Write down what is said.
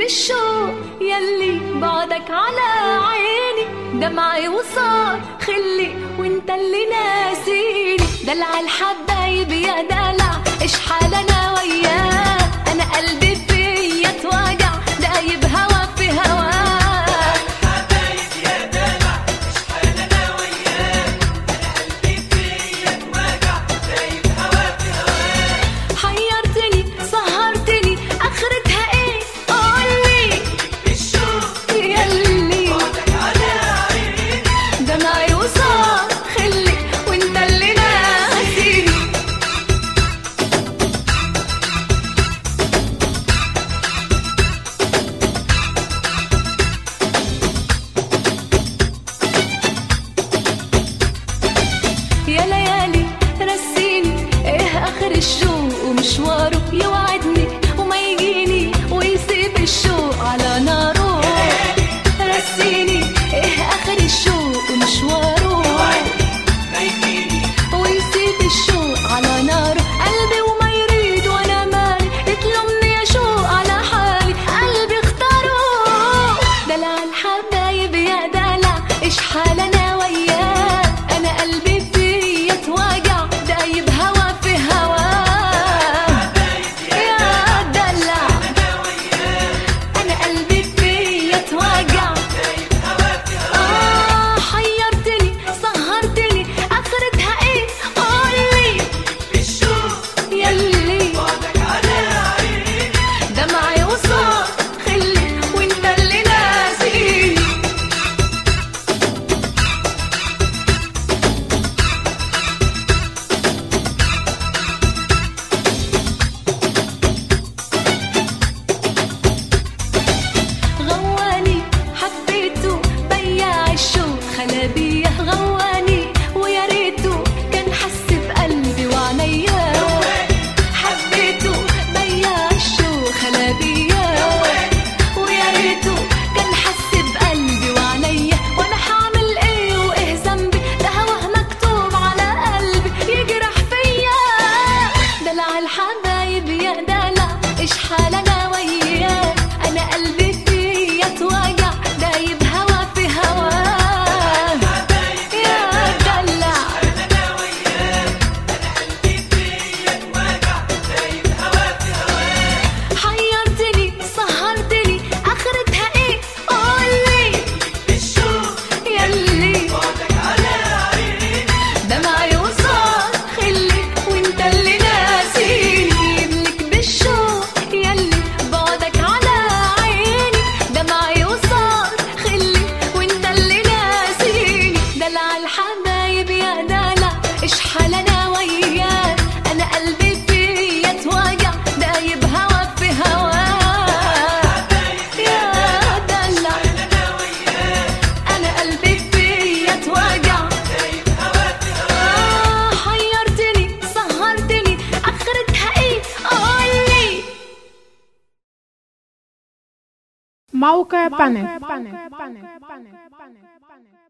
بالشوق يلي بعدك على عيني دمعي وصار خلي وانت اللي ناسيني دلع الحبايب يا دلع ايش حالنا وياه انا قلبي فيا توجع دايب هوا في هواه حبايب يا دلع ايش حالنا وياك انا قلبي فيا اتوجع دايب هوا في هواك حيرتني سهرتني اخرتها ايه قولي بالشوق يلي بعدك على عيني دمعي وصار خلي وانت اللي ناسيني يا ليالي رسيني ايه اخر الشوق ومشواره يوعدني وما يجيني ويسيب الشوق على ناره رسيني ايه اخر الشوق ومشواره ما يجيني ويسيب الشوق على ناره قلبي وما يريد وانا مالي يطلبني يا شوق على حالي قلبي اختاره دلع الحبايب يا دلع ايش حالنا وياه انا قلبي فيا توجع دايب هوا في هواه يا دلع انا قلبي فيا توجع دايب هوا في هواك آه حيرتني سهرتني اخرتها ايه قولي بالشوق يلي بعدك على عيني دمعي وصار خلي وانت اللي ناسيني غواني حبيته بياع الشوق خلابيه غواني ويا ريته كان حس بقلبي وعينيا حبيته بياع الشوق خلابيه ويا ريته كان حس بقلبي وعينيا وانا حعمل ايه وايه ذنبي ده هواه مكتوب على قلبي يجرح فيا دلع الحبايب يا دلع ايش حالنا وياه انا قلبي فيا توجع دايب هوا في هواه حبايب يا دلع انا وياك انا قلبي فيا اتوجع دايب هوا في هواك حيرتني سهرتني اخرتها ايه قولي بالشوق يلي بعدك على عيني دمعي وصار خلي وانت اللي ناسيني لك بالشوق يلي بعدك على عيني دمعي وصار خلي وانت اللي ناسيني دلع الحبايب يا دلع ايش حالنا وياك انا قلبي فيا توجع دايب هوا في هواه يا دلع انا وياك انا قلبي فيا توجع دايب هوا في هواك آه حيرتني سهرتني اخرتها ايه قولي موقع بانل